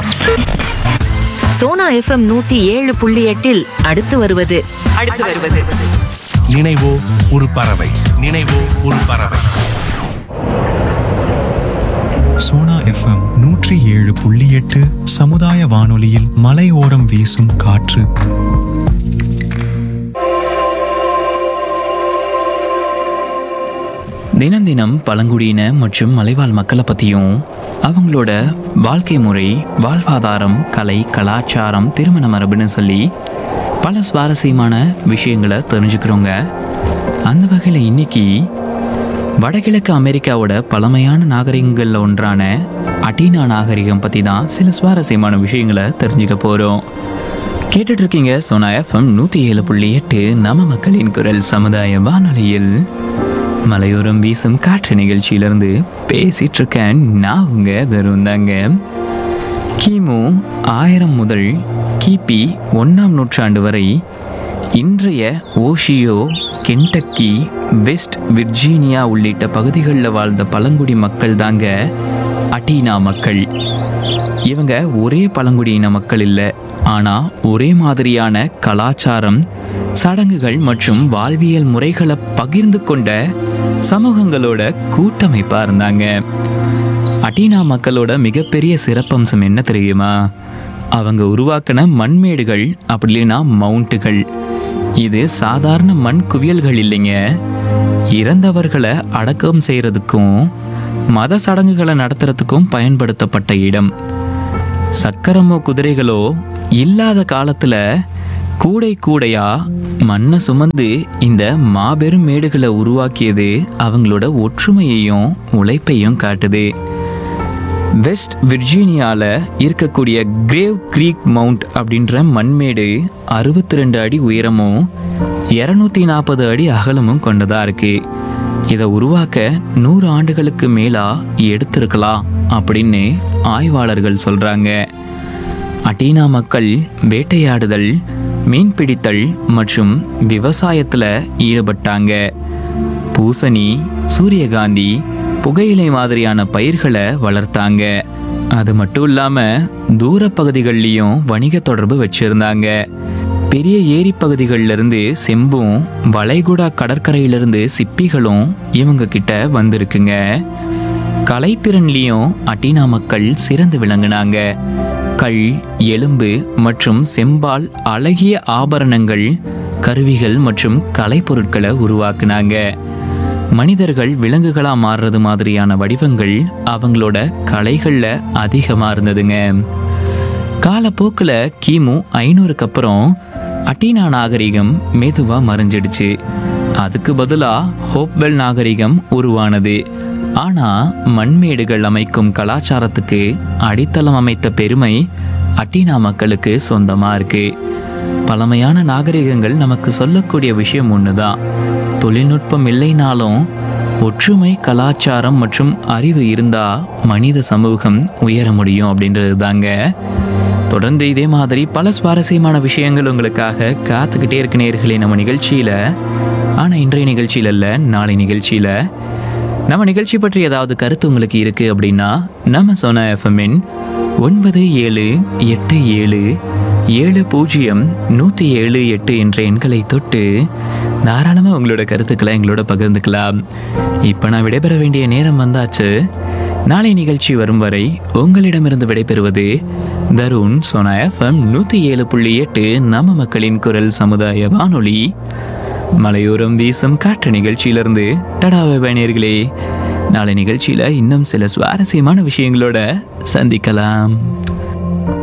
Sona FM நூத்தி ஏழு புள்ளி எட்டில் அடுத்து வருவது அடுத்து வருவது நினைவோ ஒரு பறவை நினைவோ ஒரு பறவை சோனா எஃப்எம் நூற்றி ஏழு புள்ளி எட்டு சமுதாய வானொலியில் மலையோரம் வீசும் காற்று தினம் தினம் பழங்குடியின மற்றும் மலைவாழ் மக்களை பற்றியும் அவங்களோட வாழ்க்கை முறை வாழ்வாதாரம் கலை கலாச்சாரம் திருமண மரபுன்னு சொல்லி பல சுவாரஸ்யமான விஷயங்களை தெரிஞ்சுக்கிறோங்க அந்த வகையில் இன்னைக்கு வடகிழக்கு அமெரிக்காவோட பழமையான நாகரிகங்களில் ஒன்றான அட்டீனா நாகரிகம் பற்றி தான் சில சுவாரஸ்யமான விஷயங்களை தெரிஞ்சுக்க போகிறோம் கேட்டுட்டு இருக்கீங்க சோனா எஃப்எம் நூற்றி ஏழு புள்ளி எட்டு நம்ம மக்களின் குரல் சமுதாய வானொலியில் மலையோரம் வீசும் காற்று நிகழ்ச்சியிலிருந்து பேசிட்டு இருக்கேன் நான் உங்க தருண் தாங்க கிமு ஆயிரம் முதல் கிபி ஒன்றாம் நூற்றாண்டு வரை இன்றைய ஓஷியோ கென்டக்கி வெஸ்ட் விர்ஜீனியா உள்ளிட்ட பகுதிகளில் வாழ்ந்த பழங்குடி மக்கள் தாங்க அட்டீனா மக்கள் இவங்க ஒரே பழங்குடியின மக்கள் இல்லை ஆனால் ஒரே மாதிரியான கலாச்சாரம் சடங்குகள் மற்றும் வாழ்வியல் முறைகளை பகிர்ந்து கொண்ட சமூகங்களோட கூட்டமைப்பா இருந்தாங்க அட்டீனா மக்களோட மிகப்பெரிய சிறப்பம்சம் என்ன தெரியுமா அவங்க உருவாக்கின மண்மேடுகள் அப்படி இல்லைன்னா மவுண்ட்டுகள் இது சாதாரண மண் குவியல்கள் இல்லைங்க இறந்தவர்களை அடக்கம் செய்யறதுக்கும் மத சடங்குகளை நடத்துறதுக்கும் பயன்படுத்தப்பட்ட இடம் சக்கரமோ குதிரைகளோ இல்லாத காலத்துல கூடை கூடையா மண்ணை சுமந்து இந்த மாபெரும் மேடுகளை உருவாக்கியது அவங்களோட ஒற்றுமையையும் உழைப்பையும் காட்டுது வெஸ்ட் விர்ஜீனியாவில் இருக்கக்கூடிய கிரேவ் க்ரீக் மவுண்ட் அப்படின்ற மண்மேடு அறுபத்தி ரெண்டு அடி உயரமும் இரநூத்தி நாற்பது அடி அகலமும் கொண்டதா இருக்கு இதை உருவாக்க நூறு ஆண்டுகளுக்கு மேலா எடுத்திருக்கலாம் அப்படின்னு ஆய்வாளர்கள் சொல்றாங்க அட்டீனா மக்கள் வேட்டையாடுதல் மீன்பிடித்தல் மற்றும் விவசாயத்தில் ஈடுபட்டாங்க பூசணி சூரியகாந்தி புகையிலை மாதிரியான பயிர்களை வளர்த்தாங்க அது மட்டும் இல்லாமல் தூர பகுதிகள்லையும் வணிக தொடர்பு வச்சிருந்தாங்க பெரிய ஏரி பகுதிகள்ல இருந்து செம்பும் வளைகுடா கடற்கரையிலிருந்து சிப்பிகளும் இவங்க கிட்ட வந்திருக்குங்க கலைத்திறன்லையும் அட்டினா மக்கள் சிறந்து விளங்குனாங்க கல் எலும்பு மற்றும் செம்பால் அழகிய ஆபரணங்கள் கருவிகள் மற்றும் கலைப்பொருட்களை உருவாக்குனாங்க மனிதர்கள் விலங்குகளா மாறுறது மாதிரியான வடிவங்கள் அவங்களோட கலைகள்ல அதிகமா இருந்ததுங்க காலப்போக்கில் கிமு ஐநூறுக்கு அப்புறம் அட்டீனா நாகரிகம் மெதுவா மறைஞ்சிடுச்சு அதுக்கு பதிலா ஹோப்வெல் நாகரிகம் உருவானது ஆனா மண்மேடுகள் அமைக்கும் கலாச்சாரத்துக்கு அடித்தளம் அமைத்த பெருமை அட்டீனா மக்களுக்கு சொந்தமா இருக்கு பழமையான நாகரிகங்கள் நமக்கு சொல்லக்கூடிய விஷயம் ஒண்ணுதான் தொழில்நுட்பம் இல்லைனாலும் ஒற்றுமை கலாச்சாரம் மற்றும் அறிவு இருந்தா மனித சமூகம் உயர முடியும் அப்படின்றது தாங்க தொடர்ந்து இதே மாதிரி பல சுவாரஸ்யமான விஷயங்கள் உங்களுக்காக காத்துக்கிட்டே இருக்க நேர்களே நம்ம நிகழ்ச்சியில ஆனா இன்றைய நிகழ்ச்சியில இல்ல நாளை நிகழ்ச்சியில நம்ம நிகழ்ச்சி பற்றி ஏதாவது கருத்து உங்களுக்கு இருக்கு அப்படின்னா நம்ம சொன்ன எஃப்எம்மின் ஒன்பது ஏழு எட்டு ஏழு ஏழு பூஜ்ஜியம் நூற்றி ஏழு எட்டு என்ற எண்களை தொட்டு தாராளமாக உங்களோட கருத்துக்களை எங்களோட பகிர்ந்துக்கலாம் இப்போ நான் விடைபெற வேண்டிய நேரம் வந்தாச்சு நாளை நிகழ்ச்சி வரும் வரை உங்களிடமிருந்து விடைபெறுவது தருண் சோனா எஃப்எம் நூற்றி ஏழு புள்ளி எட்டு நம்ம மக்களின் குரல் சமுதாய வானொலி மலையோரம் வீசும் காற்று நிகழ்ச்சியிலிருந்து டடாவை பயணியர்களே நாளை நிகழ்ச்சியில் இன்னும் சில சுவாரஸ்யமான விஷயங்களோட சந்திக்கலாம்